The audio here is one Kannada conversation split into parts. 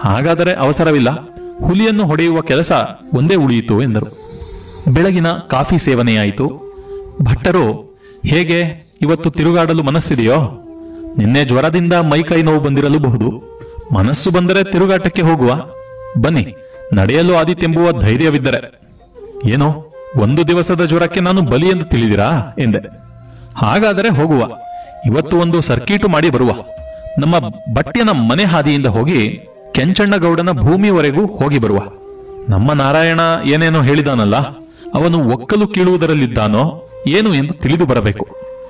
ಹಾಗಾದರೆ ಅವಸರವಿಲ್ಲ ಹುಲಿಯನ್ನು ಹೊಡೆಯುವ ಕೆಲಸ ಒಂದೇ ಉಳಿಯಿತು ಎಂದರು ಬೆಳಗಿನ ಕಾಫಿ ಸೇವನೆಯಾಯಿತು ಭಟ್ಟರು ಹೇಗೆ ಇವತ್ತು ತಿರುಗಾಡಲು ಮನಸ್ಸಿದೆಯೋ ನಿನ್ನೆ ಜ್ವರದಿಂದ ಮೈಕೈ ನೋವು ಬಂದಿರಲೂಬಹುದು ಮನಸ್ಸು ಬಂದರೆ ತಿರುಗಾಟಕ್ಕೆ ಹೋಗುವ ಬನ್ನಿ ನಡೆಯಲು ಆದಿತೆಂಬುವ ಧೈರ್ಯವಿದ್ದರೆ ಏನೋ ಒಂದು ದಿವಸದ ಜ್ವರಕ್ಕೆ ನಾನು ಬಲಿ ಎಂದು ತಿಳಿದಿರಾ ಎಂದೆ ಹಾಗಾದರೆ ಹೋಗುವ ಇವತ್ತು ಒಂದು ಸರ್ಕೀಟು ಮಾಡಿ ಬರುವ ನಮ್ಮ ಬಟ್ಟೆನ ಮನೆ ಹಾದಿಯಿಂದ ಹೋಗಿ ಕೆಂಚಣ್ಣಗೌಡನ ಭೂಮಿವರೆಗೂ ಹೋಗಿ ಬರುವ ನಮ್ಮ ನಾರಾಯಣ ಏನೇನೋ ಹೇಳಿದಾನಲ್ಲ ಅವನು ಒಕ್ಕಲು ಕೀಳುವುದರಲ್ಲಿದ್ದಾನೋ ಏನು ಎಂದು ತಿಳಿದು ಬರಬೇಕು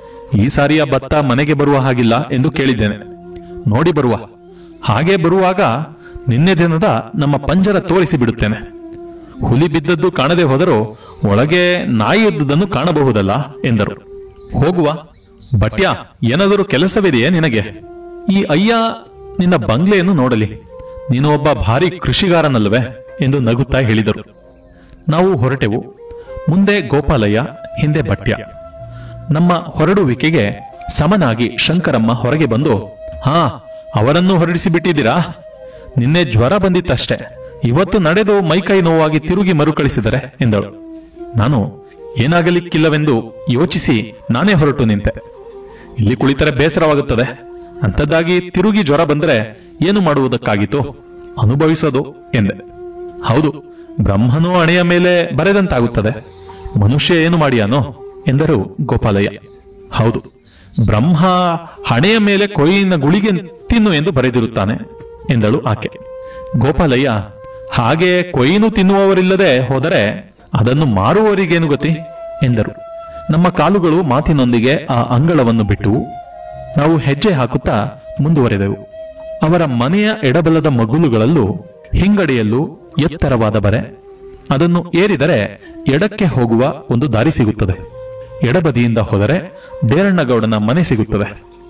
ಈ ಸಾರಿಯ ಭತ್ತ ಮನೆಗೆ ಬರುವ ಹಾಗಿಲ್ಲ ಎಂದು ಕೇಳಿದ್ದೇನೆ ನೋಡಿ ಬರುವ ಹಾಗೆ ಬರುವಾಗ ನಿನ್ನೆ ದಿನದ ನಮ್ಮ ಪಂಜರ ತೋರಿಸಿ ಬಿಡುತ್ತೇನೆ ಹುಲಿ ಬಿದ್ದದ್ದು ಕಾಣದೆ ಹೋದರೂ ಒಳಗೆ ನಾಯಿ ಇದ್ದುದನ್ನು ಕಾಣಬಹುದಲ್ಲ ಎಂದರು ಹೋಗುವ ಬಟ್ಯ ಏನಾದರೂ ಕೆಲಸವಿದೆಯೇ ನಿನಗೆ ಈ ಅಯ್ಯ ನಿನ್ನ ಬಂಗ್ಲೆಯನ್ನು ನೋಡಲಿ ನೀನು ಒಬ್ಬ ಭಾರಿ ಕೃಷಿಗಾರನಲ್ವೇ ಎಂದು ನಗುತ್ತಾ ಹೇಳಿದರು ನಾವು ಹೊರಟೆವು ಮುಂದೆ ಗೋಪಾಲಯ್ಯ ಹಿಂದೆ ಬಟ್ಯ ನಮ್ಮ ಹೊರಡುವಿಕೆಗೆ ಸಮನಾಗಿ ಶಂಕರಮ್ಮ ಹೊರಗೆ ಬಂದು ಹಾ ಅವರನ್ನು ಹೊರಡಿಸಿ ಬಿಟ್ಟಿದ್ದೀರಾ ನಿನ್ನೆ ಜ್ವರ ಬಂದಿತ್ತಷ್ಟೇ ಇವತ್ತು ನಡೆದು ಮೈಕೈ ನೋವಾಗಿ ತಿರುಗಿ ಮರುಕಳಿಸಿದರೆ ಎಂದಳು ನಾನು ಏನಾಗಲಿಕ್ಕಿಲ್ಲವೆಂದು ಯೋಚಿಸಿ ನಾನೇ ಹೊರಟು ನಿಂತೆ ಇಲ್ಲಿ ಕುಳಿತರೆ ಬೇಸರವಾಗುತ್ತದೆ ಅಂಥದ್ದಾಗಿ ತಿರುಗಿ ಜ್ವರ ಬಂದರೆ ಏನು ಮಾಡುವುದಕ್ಕಾಗಿತ್ತು ಅನುಭವಿಸೋದು ಎಂದೆ ಹೌದು ಬ್ರಹ್ಮನು ಹಣೆಯ ಮೇಲೆ ಬರೆದಂತಾಗುತ್ತದೆ ಮನುಷ್ಯ ಏನು ಮಾಡಿಯಾನೋ ಎಂದರು ಗೋಪಾಲಯ್ಯ ಹೌದು ಬ್ರಹ್ಮ ಹಣೆಯ ಮೇಲೆ ಕೊಯ್ಯಿನ ಗುಳಿಗೆ ತಿನ್ನು ಎಂದು ಬರೆದಿರುತ್ತಾನೆ ಎಂದಳು ಆಕೆ ಗೋಪಾಲಯ್ಯ ಹಾಗೆ ಕೊಯ್ಯಿನು ತಿನ್ನುವವರಿಲ್ಲದೆ ಹೋದರೆ ಅದನ್ನು ಮಾರುವವರಿಗೇನು ಗತಿ ಎಂದರು ನಮ್ಮ ಕಾಲುಗಳು ಮಾತಿನೊಂದಿಗೆ ಆ ಅಂಗಳವನ್ನು ಬಿಟ್ಟು ನಾವು ಹೆಜ್ಜೆ ಹಾಕುತ್ತಾ ಮುಂದುವರೆದೆವು ಅವರ ಮನೆಯ ಎಡಬಲದ ಮಗುಲುಗಳಲ್ಲೂ ಹಿಂಗಡೆಯಲ್ಲೂ ಎತ್ತರವಾದ ಬರೆ ಅದನ್ನು ಏರಿದರೆ ಎಡಕ್ಕೆ ಹೋಗುವ ಒಂದು ದಾರಿ ಸಿಗುತ್ತದೆ ಎಡಬದಿಯಿಂದ ಹೋದರೆ ದೇರಣ್ಣಗೌಡನ ಮನೆ ಸಿಗುತ್ತದೆ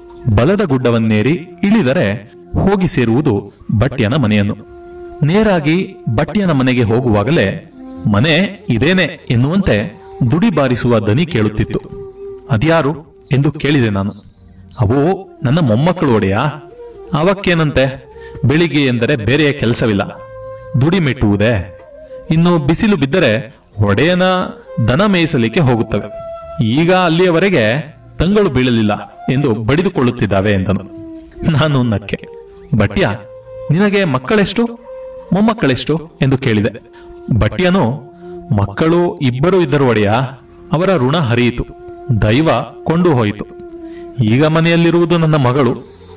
ಬಲದ ಗುಡ್ಡವನ್ನೇರಿ ಇಳಿದರೆ ಹೋಗಿ ಸೇರುವುದು ಬಟ್ಯನ ಮನೆಯನ್ನು ನೇರಾಗಿ ಬಟ್ಯನ ಮನೆಗೆ ಹೋಗುವಾಗಲೇ ಮನೆ ಇದೇನೆ ಎನ್ನುವಂತೆ ದುಡಿ ಬಾರಿಸುವ ದನಿ ಕೇಳುತ್ತಿತ್ತು ಅದ್ಯಾರು ಎಂದು ಕೇಳಿದೆ ನಾನು ಅವು ನನ್ನ ಮೊಮ್ಮಕ್ಕಳು ಒಡೆಯಾ ಅವಕ್ಕೇನಂತೆ ಬೆಳಿಗ್ಗೆ ಎಂದರೆ ಬೇರೆಯ ಕೆಲಸವಿಲ್ಲ ದುಡಿ ಮೆಟ್ಟುವುದೇ ಇನ್ನು ಬಿಸಿಲು ಬಿದ್ದರೆ ಒಡೆಯನ ದನ ಮೇಯಿಸಲಿಕ್ಕೆ ಹೋಗುತ್ತವೆ ಈಗ ಅಲ್ಲಿಯವರೆಗೆ ತಂಗಳು ಬೀಳಲಿಲ್ಲ ಎಂದು ಬಡಿದುಕೊಳ್ಳುತ್ತಿದ್ದಾವೆ ಎಂದನು ನಾನು ನಕ್ಕೆ ಬಟ್ಯ ನಿನಗೆ ಮಕ್ಕಳೆಷ್ಟು ಮೊಮ್ಮಕ್ಕಳೆಷ್ಟು ಎಂದು ಕೇಳಿದೆ ಬಟ್ಯನು ಮಕ್ಕಳು ಇಬ್ಬರು ಇದ್ದರು ಒಡೆಯ ಅವರ ಋಣ ಹರಿಯಿತು ದೈವ ಕೊಂಡು ಹೋಯಿತು ಈಗ ಮನೆಯಲ್ಲಿರುವುದು ನನ್ನ ಮಗಳು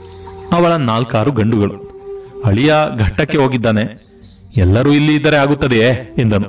ಅವಳ ನಾಲ್ಕಾರು ಗಂಡುಗಳು ಅಳಿಯ ಘಟ್ಟಕ್ಕೆ ಹೋಗಿದ್ದಾನೆ ಎಲ್ಲರೂ ಇಲ್ಲಿ ಇದ್ದರೆ ಆಗುತ್ತದೆಯೇ ಎಂದನು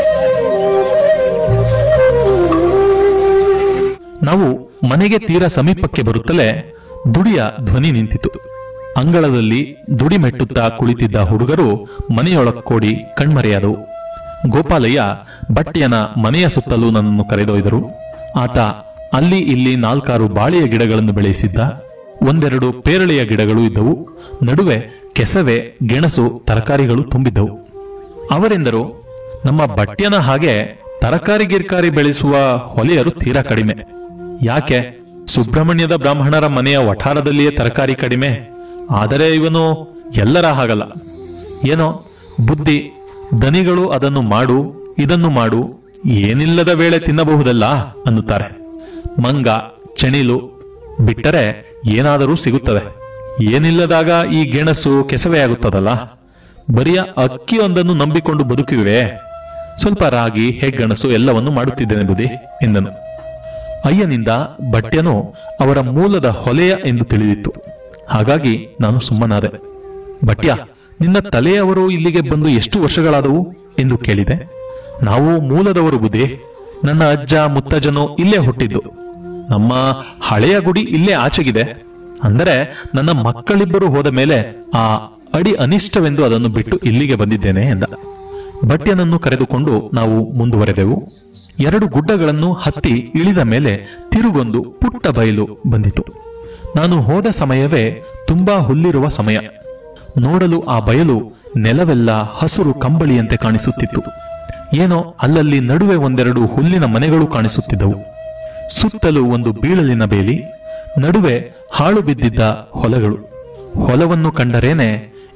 ನಾವು ಮನೆಗೆ ತೀರ ಸಮೀಪಕ್ಕೆ ಬರುತ್ತಲೇ ದುಡಿಯ ಧ್ವನಿ ನಿಂತಿತು ಅಂಗಳದಲ್ಲಿ ದುಡಿ ಮೆಟ್ಟುತ್ತಾ ಕುಳಿತಿದ್ದ ಹುಡುಗರು ಮನೆಯೊಳಕ್ಕೋಡಿ ಕಣ್ಮರೆಯಾದವು ಗೋಪಾಲಯ್ಯ ಬಟ್ಟೆಯನ ಮನೆಯ ಸುತ್ತಲೂ ನನ್ನನ್ನು ಕರೆದೊಯ್ದರು ಆತ ಅಲ್ಲಿ ಇಲ್ಲಿ ನಾಲ್ಕಾರು ಬಾಳೆಯ ಗಿಡಗಳನ್ನು ಬೆಳೆಸಿದ್ದ ಒಂದೆರಡು ಪೇರಳೆಯ ಗಿಡಗಳು ಇದ್ದವು ನಡುವೆ ಕೆಸವೆ ಗೆಣಸು ತರಕಾರಿಗಳು ತುಂಬಿದ್ದವು ಅವರೆಂದರು ನಮ್ಮ ಬಟ್ಯನ ಹಾಗೆ ತರಕಾರಿ ಗಿರ್ಕಾರಿ ಬೆಳೆಸುವ ಹೊಲೆಯರು ತೀರಾ ಕಡಿಮೆ ಯಾಕೆ ಸುಬ್ರಹ್ಮಣ್ಯದ ಬ್ರಾಹ್ಮಣರ ಮನೆಯ ವಠಾರದಲ್ಲಿಯೇ ತರಕಾರಿ ಕಡಿಮೆ ಆದರೆ ಇವನು ಎಲ್ಲರ ಹಾಗಲ್ಲ ಏನೋ ಬುದ್ಧಿ ದನಿಗಳು ಅದನ್ನು ಮಾಡು ಇದನ್ನು ಮಾಡು ಏನಿಲ್ಲದ ವೇಳೆ ತಿನ್ನಬಹುದಲ್ಲ ಅನ್ನುತ್ತಾರೆ ಮಂಗ ಚಣಿಲು ಬಿಟ್ಟರೆ ಏನಾದರೂ ಸಿಗುತ್ತದೆ ಏನಿಲ್ಲದಾಗ ಈ ಗೆಣಸು ಕೆಸವೆಯಾಗುತ್ತದಲ್ಲ ಬರಿಯ ಅಕ್ಕಿಯೊಂದನ್ನು ನಂಬಿಕೊಂಡು ಬದುಕಿವೆ ಸ್ವಲ್ಪ ರಾಗಿ ಹೆಗ್ಗಣಸು ಎಲ್ಲವನ್ನು ಮಾಡುತ್ತಿದ್ದೇನೆ ಬುದ್ಧಿ ಎಂದನು ಅಯ್ಯನಿಂದ ಬಟ್ಟೆನು ಅವರ ಮೂಲದ ಹೊಲೆಯ ಎಂದು ತಿಳಿದಿತ್ತು ಹಾಗಾಗಿ ನಾನು ಸುಮ್ಮನಾದೆ ಬಟ್ಯ ನಿನ್ನ ತಲೆಯವರು ಇಲ್ಲಿಗೆ ಬಂದು ಎಷ್ಟು ವರ್ಷಗಳಾದವು ಎಂದು ಕೇಳಿದೆ ನಾವು ಮೂಲದವರು ಬುದ್ಧಿ ನನ್ನ ಅಜ್ಜ ಮುತ್ತಜ್ಜನು ಇಲ್ಲೇ ಹುಟ್ಟಿದ್ದು ನಮ್ಮ ಹಳೆಯ ಗುಡಿ ಇಲ್ಲೇ ಆಚೆಗಿದೆ ಅಂದರೆ ನನ್ನ ಮಕ್ಕಳಿಬ್ಬರು ಹೋದ ಮೇಲೆ ಆ ಅಡಿ ಅನಿಷ್ಟವೆಂದು ಅದನ್ನು ಬಿಟ್ಟು ಇಲ್ಲಿಗೆ ಬಂದಿದ್ದೇನೆ ಎಂದ ಬಟ್ಯನನ್ನು ಕರೆದುಕೊಂಡು ನಾವು ಮುಂದುವರೆದೆವು ಎರಡು ಗುಡ್ಡಗಳನ್ನು ಹತ್ತಿ ಇಳಿದ ಮೇಲೆ ತಿರುಗೊಂದು ಪುಟ್ಟ ಬಯಲು ಬಂದಿತು ನಾನು ಹೋದ ಸಮಯವೇ ತುಂಬಾ ಹುಲ್ಲಿರುವ ಸಮಯ ನೋಡಲು ಆ ಬಯಲು ನೆಲವೆಲ್ಲ ಹಸುರು ಕಂಬಳಿಯಂತೆ ಕಾಣಿಸುತ್ತಿತ್ತು ಏನೋ ಅಲ್ಲಲ್ಲಿ ನಡುವೆ ಒಂದೆರಡು ಹುಲ್ಲಿನ ಮನೆಗಳು ಕಾಣಿಸುತ್ತಿದ್ದವು ಸುತ್ತಲೂ ಒಂದು ಬೀಳಲಿನ ಬೇಲಿ ನಡುವೆ ಹಾಳು ಬಿದ್ದಿದ್ದ ಹೊಲಗಳು ಹೊಲವನ್ನು ಕಂಡರೇನೆ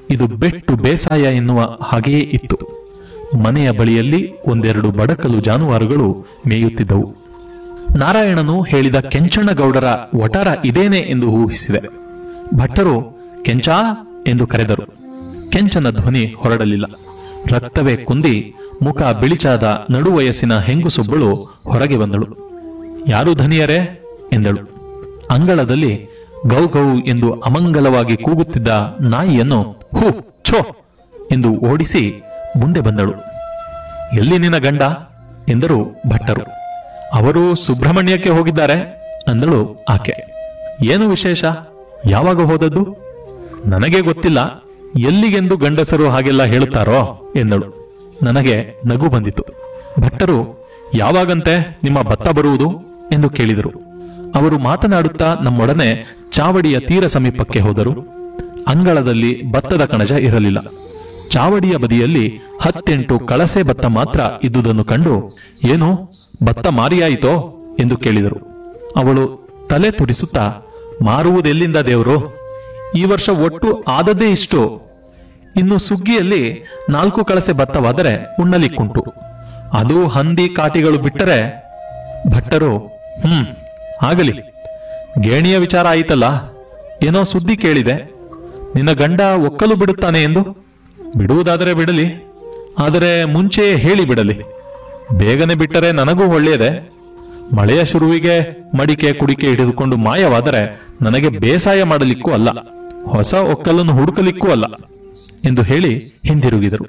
ಇದು ಬೆಟ್ಟು ಬೇಸಾಯ ಎನ್ನುವ ಹಾಗೆಯೇ ಇತ್ತು ಮನೆಯ ಬಳಿಯಲ್ಲಿ ಒಂದೆರಡು ಬಡಕಲು ಜಾನುವಾರುಗಳು ಮೇಯುತ್ತಿದ್ದವು ನಾರಾಯಣನು ಹೇಳಿದ ಕೆಂಚಣ್ಣಗೌಡರ ಒಟಾರ ಇದೇನೆ ಎಂದು ಊಹಿಸಿದೆ ಭಟ್ಟರು ಕೆಂಚಾ ಎಂದು ಕರೆದರು ಕೆಂಚನ ಧ್ವನಿ ಹೊರಡಲಿಲ್ಲ ರಕ್ತವೇ ಕುಂದಿ ಮುಖ ಬಿಳಿಚಾದ ನಡುವಯಸ್ಸಿನ ಹೆಂಗುಸೊಬ್ಬಳು ಹೊರಗೆ ಬಂದಳು ಯಾರು ಧನಿಯರೇ ಎಂದಳು ಅಂಗಳದಲ್ಲಿ ಗೌ ಗೌ ಎಂದು ಅಮಂಗಲವಾಗಿ ಕೂಗುತ್ತಿದ್ದ ನಾಯಿಯನ್ನು ಹೂ ಛೋ ಎಂದು ಓಡಿಸಿ ಮುಂದೆ ಬಂದಳು ಎಲ್ಲಿ ನಿನ್ನ ಗಂಡ ಎಂದರು ಭಟ್ಟರು ಅವರು ಸುಬ್ರಹ್ಮಣ್ಯಕ್ಕೆ ಹೋಗಿದ್ದಾರೆ ಅಂದಳು ಆಕೆ ಏನು ವಿಶೇಷ ಯಾವಾಗ ಹೋದದ್ದು ನನಗೆ ಗೊತ್ತಿಲ್ಲ ಎಲ್ಲಿಗೆಂದು ಗಂಡಸರು ಹಾಗೆಲ್ಲ ಹೇಳುತ್ತಾರೋ ಎಂದಳು ನನಗೆ ನಗು ಬಂದಿತು ಭಟ್ಟರು ಯಾವಾಗಂತೆ ನಿಮ್ಮ ಭತ್ತ ಬರುವುದು ಎಂದು ಕೇಳಿದರು ಅವರು ಮಾತನಾಡುತ್ತಾ ನಮ್ಮೊಡನೆ ಚಾವಡಿಯ ತೀರ ಸಮೀಪಕ್ಕೆ ಹೋದರು ಅಂಗಳದಲ್ಲಿ ಭತ್ತದ ಕಣಜ ಇರಲಿಲ್ಲ ಚಾವಡಿಯ ಬದಿಯಲ್ಲಿ ಹತ್ತೆಂಟು ಕಳಸೆ ಭತ್ತ ಮಾತ್ರ ಇದ್ದುದನ್ನು ಕಂಡು ಏನು ಭತ್ತ ಮಾರಿಯಾಯಿತೋ ಎಂದು ಕೇಳಿದರು ಅವಳು ತಲೆ ತುಡಿಸುತ್ತಾ ಮಾರುವುದೆಲ್ಲಿಂದ ದೇವರು ಈ ವರ್ಷ ಒಟ್ಟು ಆದದ್ದೇ ಇಷ್ಟು ಇನ್ನು ಸುಗ್ಗಿಯಲ್ಲಿ ನಾಲ್ಕು ಕಳಸೆ ಭತ್ತವಾದರೆ ಉಣ್ಣಲಿಕ್ಕುಂಟು ಅದು ಹಂದಿ ಕಾಟಿಗಳು ಬಿಟ್ಟರೆ ಭಟ್ಟರು ಹ್ಮ್ ಆಗಲಿ ಗೇಣಿಯ ವಿಚಾರ ಆಯಿತಲ್ಲ ಏನೋ ಸುದ್ದಿ ಕೇಳಿದೆ ನಿನ್ನ ಗಂಡ ಒಕ್ಕಲು ಬಿಡುತ್ತಾನೆ ಎಂದು ಬಿಡುವುದಾದರೆ ಬಿಡಲಿ ಆದರೆ ಮುಂಚೆ ಹೇಳಿ ಬಿಡಲಿ ಬೇಗನೆ ಬಿಟ್ಟರೆ ನನಗೂ ಒಳ್ಳೆಯದೆ ಮಳೆಯ ಶುರುವಿಗೆ ಮಡಿಕೆ ಕುಡಿಕೆ ಹಿಡಿದುಕೊಂಡು ಮಾಯವಾದರೆ ನನಗೆ ಬೇಸಾಯ ಮಾಡಲಿಕ್ಕೂ ಅಲ್ಲ ಹೊಸ ಒಕ್ಕಲನ್ನು ಹುಡುಕಲಿಕ್ಕೂ ಅಲ್ಲ ಎಂದು ಹೇಳಿ ಹಿಂದಿರುಗಿದರು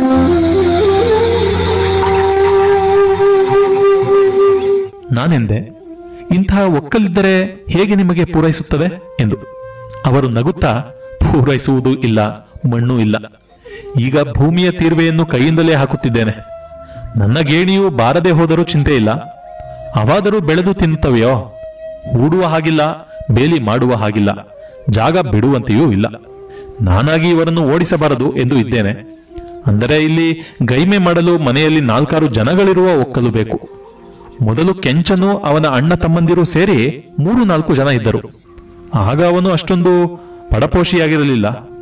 ನಾನೆಂದೆ ಇಂತಹ ಒಕ್ಕಲಿದ್ದರೆ ಹೇಗೆ ನಿಮಗೆ ಪೂರೈಸುತ್ತದೆ ಎಂದು ಅವರು ನಗುತ್ತಾ ಪೂರೈಸುವುದು ಇಲ್ಲ ಮಣ್ಣು ಇಲ್ಲ ಈಗ ಭೂಮಿಯ ತೀರ್ವೆಯನ್ನು ಕೈಯಿಂದಲೇ ಹಾಕುತ್ತಿದ್ದೇನೆ ನನ್ನ ಗೇಣಿಯು ಬಾರದೆ ಹೋದರೂ ಚಿಂತೆ ಇಲ್ಲ ಅವಾದರೂ ಬೆಳೆದು ತಿನ್ನುತ್ತವೆಯೋ ಹೂಡುವ ಹಾಗಿಲ್ಲ ಬೇಲಿ ಮಾಡುವ ಹಾಗಿಲ್ಲ ಜಾಗ ಬಿಡುವಂತೆಯೂ ಇಲ್ಲ ನಾನಾಗಿ ಇವರನ್ನು ಓಡಿಸಬಾರದು ಎಂದು ಇದ್ದೇನೆ ಅಂದರೆ ಇಲ್ಲಿ ಗೈಮೆ ಮಾಡಲು ಮನೆಯಲ್ಲಿ ನಾಲ್ಕಾರು ಜನಗಳಿರುವ ಒಕ್ಕಲು ಬೇಕು ಮೊದಲು ಕೆಂಚನು ಅವನ ಅಣ್ಣ ತಮ್ಮಂದಿರು ಸೇರಿ ಮೂರು ನಾಲ್ಕು ಜನ ಇದ್ದರು ಆಗ ಅವನು ಅಷ್ಟೊಂದು ಪಡಪೋಷಿಯಾಗಿರಲಿಲ್ಲ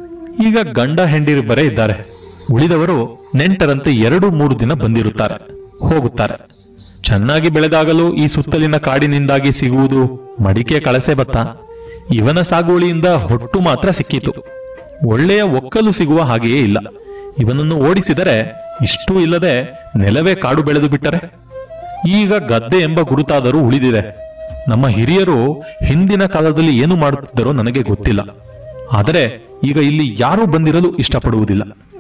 ಈಗ ಗಂಡ ಹೆಂಡಿರಿಬ್ಬರೇ ಇದ್ದಾರೆ ಉಳಿದವರು ನೆಂಟರಂತೆ ಎರಡು ಮೂರು ದಿನ ಬಂದಿರುತ್ತಾರೆ ಹೋಗುತ್ತಾರೆ ಚೆನ್ನಾಗಿ ಬೆಳೆದಾಗಲೂ ಈ ಸುತ್ತಲಿನ ಕಾಡಿನಿಂದಾಗಿ ಸಿಗುವುದು ಮಡಿಕೆ ಕಳಸೆ ಭತ್ತ ಇವನ ಸಾಗುವಳಿಯಿಂದ ಹೊಟ್ಟು ಮಾತ್ರ ಸಿಕ್ಕಿತು ಒಳ್ಳೆಯ ಒಕ್ಕಲು ಸಿಗುವ ಹಾಗೆಯೇ ಇಲ್ಲ ಇವನನ್ನು ಓಡಿಸಿದರೆ ಇಷ್ಟೂ ಇಲ್ಲದೆ ನೆಲವೇ ಕಾಡು ಬೆಳೆದು ಬಿಟ್ಟರೆ ಈಗ ಗದ್ದೆ ಎಂಬ ಗುರುತಾದರೂ ಉಳಿದಿದೆ ನಮ್ಮ ಹಿರಿಯರು ಹಿಂದಿನ ಕಾಲದಲ್ಲಿ ಏನು ಮಾಡುತ್ತಿದ್ದರೋ ನನಗೆ ಗೊತ್ತಿಲ್ಲ ಆದರೆ ಈಗ ಇಲ್ಲಿ ಯಾರೂ ಬಂದಿರಲು ಇಷ್ಟಪಡುವುದಿಲ್ಲ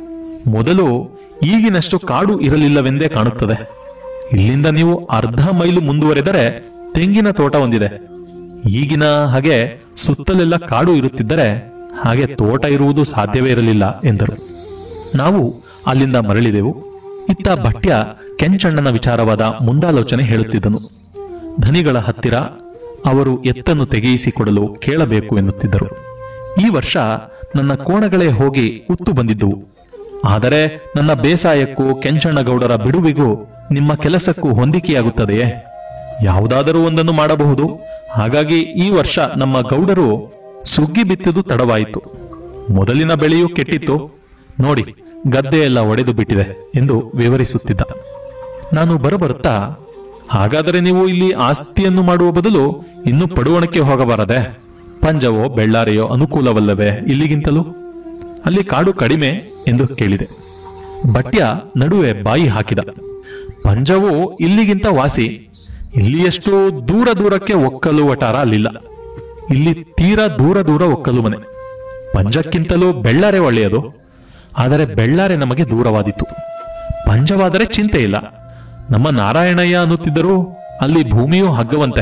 ಮೊದಲು ಈಗಿನಷ್ಟು ಕಾಡು ಇರಲಿಲ್ಲವೆಂದೇ ಕಾಣುತ್ತದೆ ಇಲ್ಲಿಂದ ನೀವು ಅರ್ಧ ಮೈಲು ಮುಂದುವರೆದರೆ ತೆಂಗಿನ ತೋಟ ಹೊಂದಿದೆ ಈಗಿನ ಹಾಗೆ ಸುತ್ತಲೆಲ್ಲ ಕಾಡು ಇರುತ್ತಿದ್ದರೆ ಹಾಗೆ ತೋಟ ಇರುವುದು ಸಾಧ್ಯವೇ ಇರಲಿಲ್ಲ ಎಂದರು ನಾವು ಅಲ್ಲಿಂದ ಮರಳಿದೆವು ಇತ್ತ ಭಟ್ಯ ಕೆಂಚಣ್ಣನ ವಿಚಾರವಾದ ಮುಂದಾಲೋಚನೆ ಹೇಳುತ್ತಿದ್ದನು ಧನಿಗಳ ಹತ್ತಿರ ಅವರು ಎತ್ತನ್ನು ತೆಗೆಯಿಸಿಕೊಡಲು ಕೇಳಬೇಕು ಎನ್ನುತ್ತಿದ್ದರು ಈ ವರ್ಷ ನನ್ನ ಕೋಣಗಳೇ ಹೋಗಿ ಉತ್ತು ಬಂದಿದ್ದುವು ಆದರೆ ನನ್ನ ಬೇಸಾಯಕ್ಕೂ ಕೆಂಚಣ್ಣಗೌಡರ ಬಿಡುವಿಗೂ ನಿಮ್ಮ ಕೆಲಸಕ್ಕೂ ಹೊಂದಿಕೆಯಾಗುತ್ತದೆಯೇ ಯಾವುದಾದರೂ ಒಂದನ್ನು ಮಾಡಬಹುದು ಹಾಗಾಗಿ ಈ ವರ್ಷ ನಮ್ಮ ಗೌಡರು ಸುಗ್ಗಿ ಬಿತ್ತಿದು ತಡವಾಯಿತು ಮೊದಲಿನ ಬೆಳೆಯೂ ಕೆಟ್ಟಿತ್ತು ನೋಡಿ ಗದ್ದೆ ಎಲ್ಲ ಒಡೆದು ಬಿಟ್ಟಿದೆ ಎಂದು ವಿವರಿಸುತ್ತಿದ್ದ ನಾನು ಬರಬರುತ್ತಾ ಹಾಗಾದರೆ ನೀವು ಇಲ್ಲಿ ಆಸ್ತಿಯನ್ನು ಮಾಡುವ ಬದಲು ಇನ್ನು ಪಡುವಣಕ್ಕೆ ಹೋಗಬಾರದೆ ಪಂಜವೋ ಬೆಳ್ಳಾರೆಯೋ ಅನುಕೂಲವಲ್ಲವೇ ಇಲ್ಲಿಗಿಂತಲೂ ಅಲ್ಲಿ ಕಾಡು ಕಡಿಮೆ ಎಂದು ಕೇಳಿದೆ ಭಟ್ಯ ನಡುವೆ ಬಾಯಿ ಹಾಕಿದ ಪಂಜವು ಇಲ್ಲಿಗಿಂತ ವಾಸಿ ಇಲ್ಲಿಯಷ್ಟು ದೂರ ದೂರಕ್ಕೆ ಒಕ್ಕಲು ವಟಾರ ಅಲ್ಲಿಲ್ಲ ಇಲ್ಲಿ ತೀರಾ ದೂರ ದೂರ ಒಕ್ಕಲು ಮನೆ ಪಂಜಕ್ಕಿಂತಲೂ ಬೆಳ್ಳಾರೆ ಒಳ್ಳೆಯದು ಆದರೆ ಬೆಳ್ಳಾರೆ ನಮಗೆ ದೂರವಾದಿತ್ತು ಪಂಜವಾದರೆ ಚಿಂತೆ ಇಲ್ಲ ನಮ್ಮ ನಾರಾಯಣಯ್ಯ ಅನ್ನುತ್ತಿದ್ದರೂ ಅಲ್ಲಿ ಭೂಮಿಯೂ ಹಗ್ಗವಂತೆ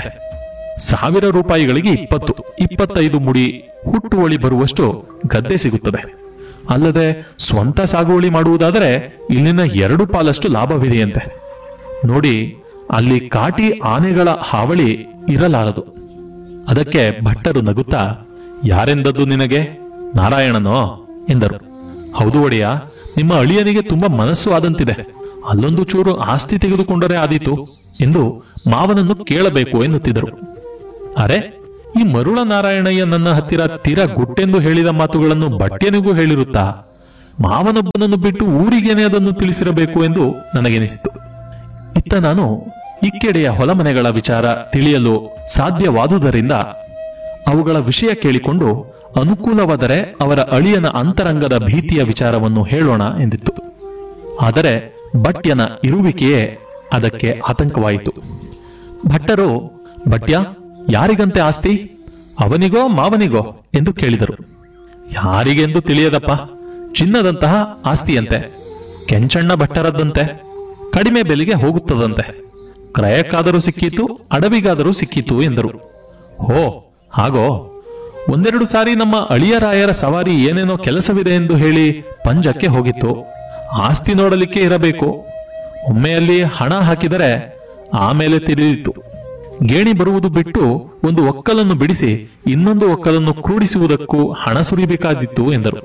ಸಾವಿರ ರೂಪಾಯಿಗಳಿಗೆ ಇಪ್ಪತ್ತು ಇಪ್ಪತ್ತೈದು ಮುಡಿ ಹುಟ್ಟುವಳಿ ಬರುವಷ್ಟು ಗದ್ದೆ ಸಿಗುತ್ತದೆ ಅಲ್ಲದೆ ಸ್ವಂತ ಸಾಗುವಳಿ ಮಾಡುವುದಾದರೆ ಇಲ್ಲಿನ ಎರಡು ಪಾಲಷ್ಟು ಲಾಭವಿದೆಯಂತೆ ನೋಡಿ ಅಲ್ಲಿ ಕಾಟಿ ಆನೆಗಳ ಹಾವಳಿ ಇರಲಾರದು ಅದಕ್ಕೆ ಭಟ್ಟರು ನಗುತ್ತಾ ಯಾರೆಂದದ್ದು ನಿನಗೆ ನಾರಾಯಣನೋ ಎಂದರು ಹೌದು ಒಡೆಯ ನಿಮ್ಮ ಅಳಿಯನಿಗೆ ತುಂಬಾ ಮನಸ್ಸು ಆದಂತಿದೆ ಅಲ್ಲೊಂದು ಚೂರು ಆಸ್ತಿ ತೆಗೆದುಕೊಂಡರೆ ಆದೀತು ಎಂದು ಮಾವನನ್ನು ಕೇಳಬೇಕು ಎನ್ನುತ್ತಿದ್ದರು ಅರೆ ಈ ಮರುಳ ನಾರಾಯಣಯ್ಯ ನನ್ನ ಹತ್ತಿರ ತೀರ ಗುಟ್ಟೆಂದು ಹೇಳಿದ ಮಾತುಗಳನ್ನು ಬಟ್ಟೆನಿಗೂ ಹೇಳಿರುತ್ತಾ ಮಾವನೊಬ್ಬನನ್ನು ಬಿಟ್ಟು ಊರಿಗೇನೆ ಅದನ್ನು ತಿಳಿಸಿರಬೇಕು ಎಂದು ನನಗೆನಿಸಿತು ಇತ್ತ ನಾನು ಇಕ್ಕೆಡೆಯ ಹೊಲಮನೆಗಳ ವಿಚಾರ ತಿಳಿಯಲು ಸಾಧ್ಯವಾದುದರಿಂದ ಅವುಗಳ ವಿಷಯ ಕೇಳಿಕೊಂಡು ಅನುಕೂಲವಾದರೆ ಅವರ ಅಳಿಯನ ಅಂತರಂಗದ ಭೀತಿಯ ವಿಚಾರವನ್ನು ಹೇಳೋಣ ಎಂದಿತ್ತು ಆದರೆ ಭಟ್ಯನ ಇರುವಿಕೆಯೇ ಅದಕ್ಕೆ ಆತಂಕವಾಯಿತು ಭಟ್ಟರು ಭಟ್ಯ ಯಾರಿಗಂತೆ ಆಸ್ತಿ ಅವನಿಗೋ ಮಾವನಿಗೋ ಎಂದು ಕೇಳಿದರು ಯಾರಿಗೆಂದು ತಿಳಿಯದಪ್ಪ ಚಿನ್ನದಂತಹ ಆಸ್ತಿಯಂತೆ ಕೆಂಚಣ್ಣ ಭಟ್ಟರದ್ದಂತೆ ಕಡಿಮೆ ಬೆಲೆಗೆ ಹೋಗುತ್ತದಂತೆ ಕ್ರಯಕ್ಕಾದರೂ ಸಿಕ್ಕೀತು ಅಡವಿಗಾದರೂ ಸಿಕ್ಕೀತು ಎಂದರು ಹೋ ಹಾಗೋ ಒಂದೆರಡು ಸಾರಿ ನಮ್ಮ ಅಳಿಯರಾಯರ ಸವಾರಿ ಏನೇನೋ ಕೆಲಸವಿದೆ ಎಂದು ಹೇಳಿ ಪಂಜಕ್ಕೆ ಹೋಗಿತ್ತು ಆಸ್ತಿ ನೋಡಲಿಕ್ಕೆ ಇರಬೇಕು ಒಮ್ಮೆಯಲ್ಲಿ ಹಣ ಹಾಕಿದರೆ ಆಮೇಲೆ ತಿಳಿದಿತ್ತು ಗೇಣಿ ಬರುವುದು ಬಿಟ್ಟು ಒಂದು ಒಕ್ಕಲನ್ನು ಬಿಡಿಸಿ ಇನ್ನೊಂದು ಒಕ್ಕಲನ್ನು ಕ್ರೋಡಿಸುವುದಕ್ಕೂ ಹಣ ಸುರಿಬೇಕಾದಿತ್ತು ಎಂದರು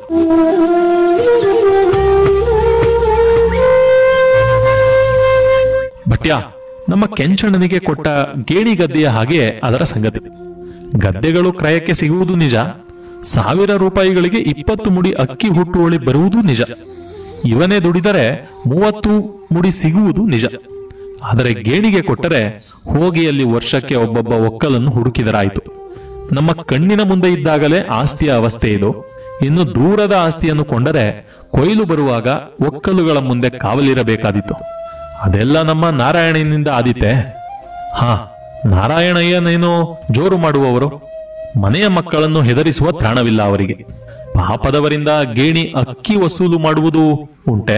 ಭಟ್ಯ ನಮ್ಮ ಕೆಂಚಣ್ಣನಿಗೆ ಕೊಟ್ಟ ಗೇಣಿ ಗದ್ದೆಯ ಹಾಗೆ ಅದರ ಸಂಗತಿ ಗದ್ದೆಗಳು ಕ್ರಯಕ್ಕೆ ಸಿಗುವುದು ನಿಜ ಸಾವಿರ ರೂಪಾಯಿಗಳಿಗೆ ಇಪ್ಪತ್ತು ಮುಡಿ ಅಕ್ಕಿ ಹುಟ್ಟುವಳಿ ಬರುವುದು ನಿಜ ಇವನೇ ದುಡಿದರೆ ಮೂವತ್ತು ಮುಡಿ ಸಿಗುವುದು ನಿಜ ಆದರೆ ಗೇಣಿಗೆ ಕೊಟ್ಟರೆ ಹೋಗಿ ಅಲ್ಲಿ ವರ್ಷಕ್ಕೆ ಒಬ್ಬೊಬ್ಬ ಒಕ್ಕಲನ್ನು ಹುಡುಕಿದರಾಯಿತು ನಮ್ಮ ಕಣ್ಣಿನ ಮುಂದೆ ಇದ್ದಾಗಲೇ ಆಸ್ತಿಯ ಅವಸ್ಥೆ ಇದು ಇನ್ನು ದೂರದ ಆಸ್ತಿಯನ್ನು ಕೊಂಡರೆ ಕೊಯ್ಲು ಬರುವಾಗ ಒಕ್ಕಲುಗಳ ಮುಂದೆ ಕಾವಲಿರಬೇಕಾದಿತ್ತು ಅದೆಲ್ಲ ನಮ್ಮ ನಾರಾಯಣನಿಂದ ಆದೀತೆ ಹಾ ನಾರಾಯಣಯ್ಯನೇನೋ ಜೋರು ಮಾಡುವವರು ಮನೆಯ ಮಕ್ಕಳನ್ನು ಹೆದರಿಸುವ ತ್ರಾಣವಿಲ್ಲ ಅವರಿಗೆ ಪಾಪದವರಿಂದ ಗೇಣಿ ಅಕ್ಕಿ ವಸೂಲು ಮಾಡುವುದು ಉಂಟೆ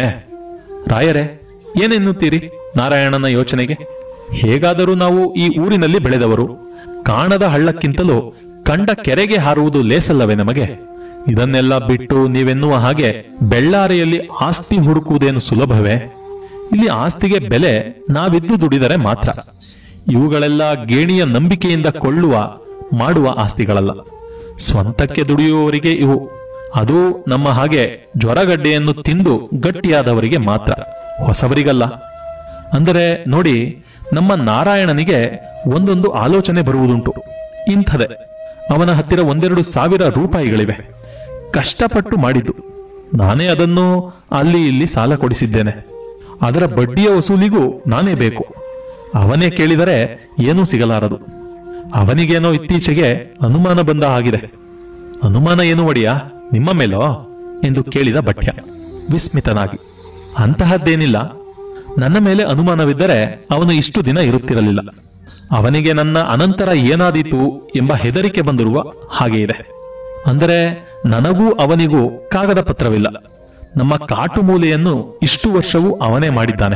ರಾಯರೇ ಏನೆನ್ನುತ್ತೀರಿ ನಾರಾಯಣನ ಯೋಚನೆಗೆ ಹೇಗಾದರೂ ನಾವು ಈ ಊರಿನಲ್ಲಿ ಬೆಳೆದವರು ಕಾಣದ ಹಳ್ಳಕ್ಕಿಂತಲೂ ಕಂಡ ಕೆರೆಗೆ ಹಾರುವುದು ಲೇಸಲ್ಲವೇ ನಮಗೆ ಇದನ್ನೆಲ್ಲ ಬಿಟ್ಟು ನೀವೆನ್ನುವ ಹಾಗೆ ಬೆಳ್ಳಾರೆಯಲ್ಲಿ ಆಸ್ತಿ ಹುಡುಕುವುದೇನು ಸುಲಭವೇ ಇಲ್ಲಿ ಆಸ್ತಿಗೆ ಬೆಲೆ ನಾವಿದ್ದು ದುಡಿದರೆ ಮಾತ್ರ ಇವುಗಳೆಲ್ಲ ಗೇಣಿಯ ನಂಬಿಕೆಯಿಂದ ಕೊಳ್ಳುವ ಮಾಡುವ ಆಸ್ತಿಗಳಲ್ಲ ಸ್ವಂತಕ್ಕೆ ದುಡಿಯುವವರಿಗೆ ಇವು ಅದು ನಮ್ಮ ಹಾಗೆ ಜ್ವರಗಡ್ಡೆಯನ್ನು ತಿಂದು ಗಟ್ಟಿಯಾದವರಿಗೆ ಮಾತ್ರ ಹೊಸವರಿಗಲ್ಲ ಅಂದರೆ ನೋಡಿ ನಮ್ಮ ನಾರಾಯಣನಿಗೆ ಒಂದೊಂದು ಆಲೋಚನೆ ಬರುವುದುಂಟು ಇಂಥದೆ ಅವನ ಹತ್ತಿರ ಒಂದೆರಡು ಸಾವಿರ ರೂಪಾಯಿಗಳಿವೆ ಕಷ್ಟಪಟ್ಟು ಮಾಡಿದ್ದು ನಾನೇ ಅದನ್ನು ಅಲ್ಲಿ ಇಲ್ಲಿ ಸಾಲ ಕೊಡಿಸಿದ್ದೇನೆ ಅದರ ಬಡ್ಡಿಯ ವಸೂಲಿಗೂ ನಾನೇ ಬೇಕು ಅವನೇ ಕೇಳಿದರೆ ಏನೂ ಸಿಗಲಾರದು ಅವನಿಗೇನೋ ಇತ್ತೀಚೆಗೆ ಅನುಮಾನ ಬಂದ ಹಾಗಿದೆ ಅನುಮಾನ ಏನು ಒಡೆಯ ನಿಮ್ಮ ಮೇಲೋ ಎಂದು ಕೇಳಿದ ಭಟ್ಯ ವಿಸ್ಮಿತನಾಗಿ ಅಂತಹದ್ದೇನಿಲ್ಲ ನನ್ನ ಮೇಲೆ ಅನುಮಾನವಿದ್ದರೆ ಅವನು ಇಷ್ಟು ದಿನ ಇರುತ್ತಿರಲಿಲ್ಲ ಅವನಿಗೆ ನನ್ನ ಅನಂತರ ಏನಾದೀತು ಎಂಬ ಹೆದರಿಕೆ ಬಂದಿರುವ ಹಾಗೆ ಇದೆ ಅಂದರೆ ನನಗೂ ಅವನಿಗೂ ಕಾಗದ ಪತ್ರವಿಲ್ಲ ನಮ್ಮ ಕಾಟು ಮೂಲೆಯನ್ನು ಇಷ್ಟು ವರ್ಷವೂ ಅವನೇ ಮಾಡಿದ್ದಾನೆ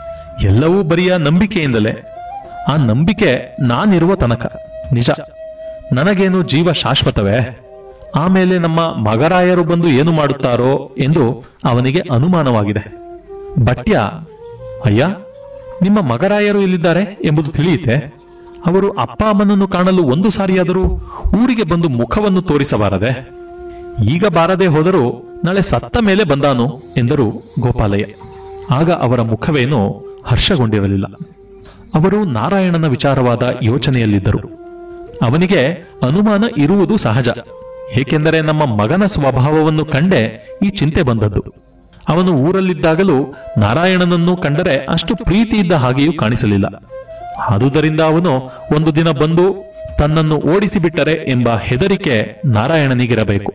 ಎಲ್ಲವೂ ಬರಿಯ ನಂಬಿಕೆಯಿಂದಲೇ ಆ ನಂಬಿಕೆ ನಾನಿರುವ ತನಕ ನಿಜ ನನಗೇನು ಜೀವ ಶಾಶ್ವತವೇ ಆಮೇಲೆ ನಮ್ಮ ಮಗರಾಯರು ಬಂದು ಏನು ಮಾಡುತ್ತಾರೋ ಎಂದು ಅವನಿಗೆ ಅನುಮಾನವಾಗಿದೆ ಭಟ್ಯ ಅಯ್ಯ ನಿಮ್ಮ ಮಗರಾಯರು ಎಲ್ಲಿದ್ದಾರೆ ಎಂಬುದು ತಿಳಿಯುತ್ತೆ ಅವರು ಅಪ್ಪ ಅಮ್ಮನನ್ನು ಕಾಣಲು ಒಂದು ಸಾರಿಯಾದರೂ ಊರಿಗೆ ಬಂದು ಮುಖವನ್ನು ತೋರಿಸಬಾರದೆ ಈಗ ಬಾರದೆ ಹೋದರೂ ನಾಳೆ ಸತ್ತ ಮೇಲೆ ಬಂದಾನು ಎಂದರು ಗೋಪಾಲಯ್ಯ ಆಗ ಅವರ ಮುಖವೇನೋ ಹರ್ಷಗೊಂಡಿರಲಿಲ್ಲ ಅವರು ನಾರಾಯಣನ ವಿಚಾರವಾದ ಯೋಚನೆಯಲ್ಲಿದ್ದರು ಅವನಿಗೆ ಅನುಮಾನ ಇರುವುದು ಸಹಜ ಏಕೆಂದರೆ ನಮ್ಮ ಮಗನ ಸ್ವಭಾವವನ್ನು ಕಂಡೇ ಈ ಚಿಂತೆ ಬಂದದ್ದು ಅವನು ಊರಲ್ಲಿದ್ದಾಗಲೂ ನಾರಾಯಣನನ್ನು ಕಂಡರೆ ಅಷ್ಟು ಪ್ರೀತಿ ಇದ್ದ ಹಾಗೆಯೂ ಕಾಣಿಸಲಿಲ್ಲ ಆದುದರಿಂದ ಅವನು ಒಂದು ದಿನ ಬಂದು ತನ್ನನ್ನು ಓಡಿಸಿಬಿಟ್ಟರೆ ಎಂಬ ಹೆದರಿಕೆ ನಾರಾಯಣನಿಗಿರಬೇಕು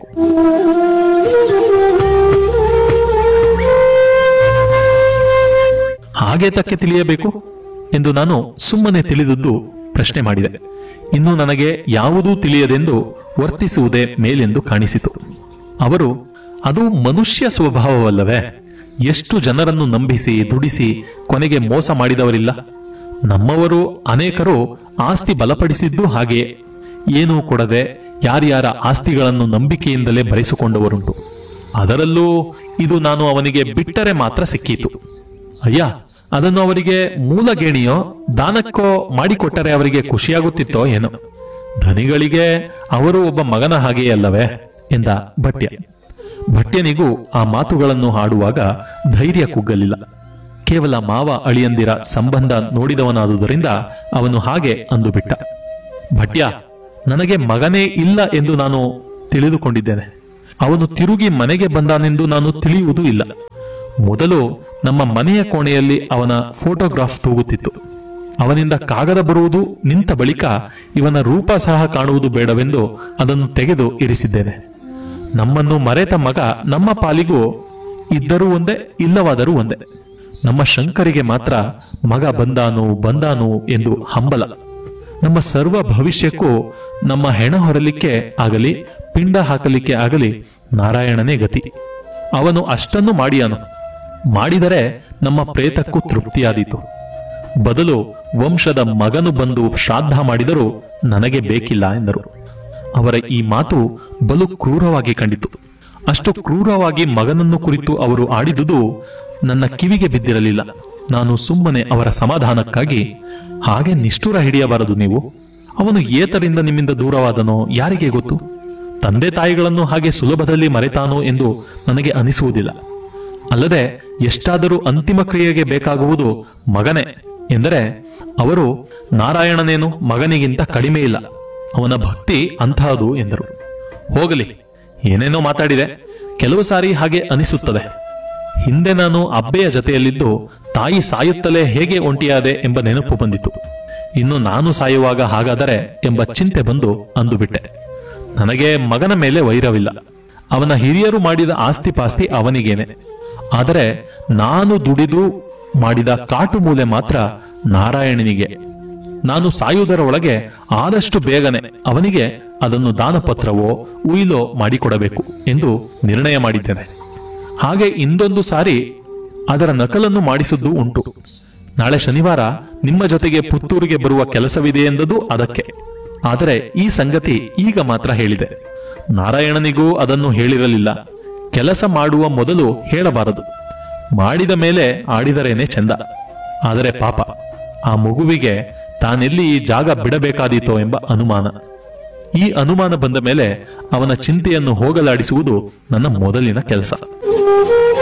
ಹಾಗೆ ತಕ್ಕೆ ತಿಳಿಯಬೇಕು ಎಂದು ನಾನು ಸುಮ್ಮನೆ ತಿಳಿದದ್ದು ಪ್ರಶ್ನೆ ಮಾಡಿದೆ ಇನ್ನು ನನಗೆ ಯಾವುದೂ ತಿಳಿಯದೆಂದು ವರ್ತಿಸುವುದೇ ಮೇಲೆಂದು ಕಾಣಿಸಿತು ಅವರು ಅದು ಮನುಷ್ಯ ಸ್ವಭಾವವಲ್ಲವೇ ಎಷ್ಟು ಜನರನ್ನು ನಂಬಿಸಿ ದುಡಿಸಿ ಕೊನೆಗೆ ಮೋಸ ಮಾಡಿದವರಿಲ್ಲ ನಮ್ಮವರು ಅನೇಕರು ಆಸ್ತಿ ಬಲಪಡಿಸಿದ್ದು ಹಾಗೆಯೇ ಏನೂ ಕೊಡದೆ ಯಾರ್ಯಾರ ಆಸ್ತಿಗಳನ್ನು ನಂಬಿಕೆಯಿಂದಲೇ ಭರಿಸಿಕೊಂಡವರುಂಟು ಅದರಲ್ಲೂ ಇದು ನಾನು ಅವನಿಗೆ ಬಿಟ್ಟರೆ ಮಾತ್ರ ಸಿಕ್ಕೀತು ಅಯ್ಯ ಅದನ್ನು ಅವರಿಗೆ ಮೂಲ ಗೇಣಿಯೋ ದಾನಕ್ಕೋ ಮಾಡಿಕೊಟ್ಟರೆ ಅವರಿಗೆ ಖುಷಿಯಾಗುತ್ತಿತ್ತೋ ಏನೋ ಧನಿಗಳಿಗೆ ಅವರು ಒಬ್ಬ ಮಗನ ಹಾಗೆಯೇ ಅಲ್ಲವೇ ಎಂದ ಭಟ್ಯ ಭಟ್ಯನಿಗೂ ಆ ಮಾತುಗಳನ್ನು ಹಾಡುವಾಗ ಧೈರ್ಯ ಕುಗ್ಗಲಿಲ್ಲ ಕೇವಲ ಮಾವ ಅಳಿಯಂದಿರ ಸಂಬಂಧ ನೋಡಿದವನಾದುದರಿಂದ ಅವನು ಹಾಗೆ ಅಂದುಬಿಟ್ಟ ಭಟ್ಯ ನನಗೆ ಮಗನೇ ಇಲ್ಲ ಎಂದು ನಾನು ತಿಳಿದುಕೊಂಡಿದ್ದೇನೆ ಅವನು ತಿರುಗಿ ಮನೆಗೆ ಬಂದಾನೆಂದು ನಾನು ತಿಳಿಯುವುದೂ ಇಲ್ಲ ಮೊದಲು ನಮ್ಮ ಮನೆಯ ಕೋಣೆಯಲ್ಲಿ ಅವನ ಫೋಟೋಗ್ರಾಫ್ ತೂಗುತ್ತಿತ್ತು ಅವನಿಂದ ಕಾಗದ ಬರುವುದು ನಿಂತ ಬಳಿಕ ಇವನ ರೂಪ ಸಹ ಕಾಣುವುದು ಬೇಡವೆಂದು ಅದನ್ನು ತೆಗೆದು ಇರಿಸಿದ್ದೇನೆ ನಮ್ಮನ್ನು ಮರೆತ ಮಗ ನಮ್ಮ ಪಾಲಿಗೂ ಇದ್ದರೂ ಒಂದೇ ಇಲ್ಲವಾದರೂ ಒಂದೇ ನಮ್ಮ ಶಂಕರಿಗೆ ಮಾತ್ರ ಮಗ ಬಂದಾನು ಬಂದಾನು ಎಂದು ಹಂಬಲ ನಮ್ಮ ಸರ್ವ ಭವಿಷ್ಯಕ್ಕೂ ನಮ್ಮ ಹೆಣ ಹೊರಲಿಕ್ಕೆ ಆಗಲಿ ಪಿಂಡ ಹಾಕಲಿಕ್ಕೆ ಆಗಲಿ ನಾರಾಯಣನೇ ಗತಿ ಅವನು ಅಷ್ಟನ್ನು ಮಾಡಿಯಾನು ಮಾಡಿದರೆ ನಮ್ಮ ಪ್ರೇತಕ್ಕೂ ತೃಪ್ತಿಯಾದೀತು ಬದಲು ವಂಶದ ಮಗನು ಬಂದು ಶ್ರಾದ್ದ ಮಾಡಿದರೂ ನನಗೆ ಬೇಕಿಲ್ಲ ಎಂದರು ಅವರ ಈ ಮಾತು ಬಲು ಕ್ರೂರವಾಗಿ ಕಂಡಿತು ಅಷ್ಟು ಕ್ರೂರವಾಗಿ ಮಗನನ್ನು ಕುರಿತು ಅವರು ಆಡಿದುದು ನನ್ನ ಕಿವಿಗೆ ಬಿದ್ದಿರಲಿಲ್ಲ ನಾನು ಸುಮ್ಮನೆ ಅವರ ಸಮಾಧಾನಕ್ಕಾಗಿ ಹಾಗೆ ನಿಷ್ಠುರ ಹಿಡಿಯಬಾರದು ನೀವು ಅವನು ಏತರಿಂದ ನಿಮ್ಮಿಂದ ದೂರವಾದನೋ ಯಾರಿಗೆ ಗೊತ್ತು ತಂದೆ ತಾಯಿಗಳನ್ನು ಹಾಗೆ ಸುಲಭದಲ್ಲಿ ಮರೆತಾನೋ ಎಂದು ನನಗೆ ಅನಿಸುವುದಿಲ್ಲ ಅಲ್ಲದೆ ಎಷ್ಟಾದರೂ ಅಂತಿಮ ಕ್ರಿಯೆಗೆ ಬೇಕಾಗುವುದು ಮಗನೇ ಎಂದರೆ ಅವರು ನಾರಾಯಣನೇನು ಮಗನಿಗಿಂತ ಕಡಿಮೆ ಇಲ್ಲ ಅವನ ಭಕ್ತಿ ಅಂತಹದು ಎಂದರು ಹೋಗಲಿ ಏನೇನೋ ಮಾತಾಡಿದೆ ಕೆಲವು ಸಾರಿ ಹಾಗೆ ಅನಿಸುತ್ತದೆ ಹಿಂದೆ ನಾನು ಅಬ್ಬೆಯ ಜತೆಯಲ್ಲಿದ್ದು ತಾಯಿ ಸಾಯುತ್ತಲೇ ಹೇಗೆ ಒಂಟಿಯಾದೆ ಎಂಬ ನೆನಪು ಬಂದಿತು ಇನ್ನು ನಾನು ಸಾಯುವಾಗ ಹಾಗಾದರೆ ಎಂಬ ಚಿಂತೆ ಬಂದು ಅಂದುಬಿಟ್ಟೆ ನನಗೆ ಮಗನ ಮೇಲೆ ವೈರವಿಲ್ಲ ಅವನ ಹಿರಿಯರು ಮಾಡಿದ ಆಸ್ತಿ ಪಾಸ್ತಿ ಅವನಿಗೇನೆ ಆದರೆ ನಾನು ದುಡಿದು ಮಾಡಿದ ಕಾಟು ಮೂಲೆ ಮಾತ್ರ ನಾರಾಯಣನಿಗೆ ನಾನು ಸಾಯುವುದರ ಒಳಗೆ ಆದಷ್ಟು ಬೇಗನೆ ಅವನಿಗೆ ಅದನ್ನು ದಾನಪತ್ರವೋ ಉಯಿಲೋ ಮಾಡಿಕೊಡಬೇಕು ಎಂದು ನಿರ್ಣಯ ಮಾಡಿದ್ದೇನೆ ಹಾಗೆ ಇಂದೊಂದು ಸಾರಿ ಅದರ ನಕಲನ್ನು ಮಾಡಿಸಿದ್ದು ಉಂಟು ನಾಳೆ ಶನಿವಾರ ನಿಮ್ಮ ಜೊತೆಗೆ ಪುತ್ತೂರಿಗೆ ಬರುವ ಕೆಲಸವಿದೆ ಎಂದದು ಅದಕ್ಕೆ ಆದರೆ ಈ ಸಂಗತಿ ಈಗ ಮಾತ್ರ ಹೇಳಿದೆ ನಾರಾಯಣನಿಗೂ ಅದನ್ನು ಹೇಳಿರಲಿಲ್ಲ ಕೆಲಸ ಮಾಡುವ ಮೊದಲು ಹೇಳಬಾರದು ಮಾಡಿದ ಮೇಲೆ ಆಡಿದರೇನೆ ಚಂದ ಆದರೆ ಪಾಪ ಆ ಮಗುವಿಗೆ ತಾನೆಲ್ಲಿ ಈ ಜಾಗ ಬಿಡಬೇಕಾದೀತೋ ಎಂಬ ಅನುಮಾನ ಈ ಅನುಮಾನ ಬಂದ ಮೇಲೆ ಅವನ ಚಿಂತೆಯನ್ನು ಹೋಗಲಾಡಿಸುವುದು ನನ್ನ ಮೊದಲಿನ ಕೆಲಸ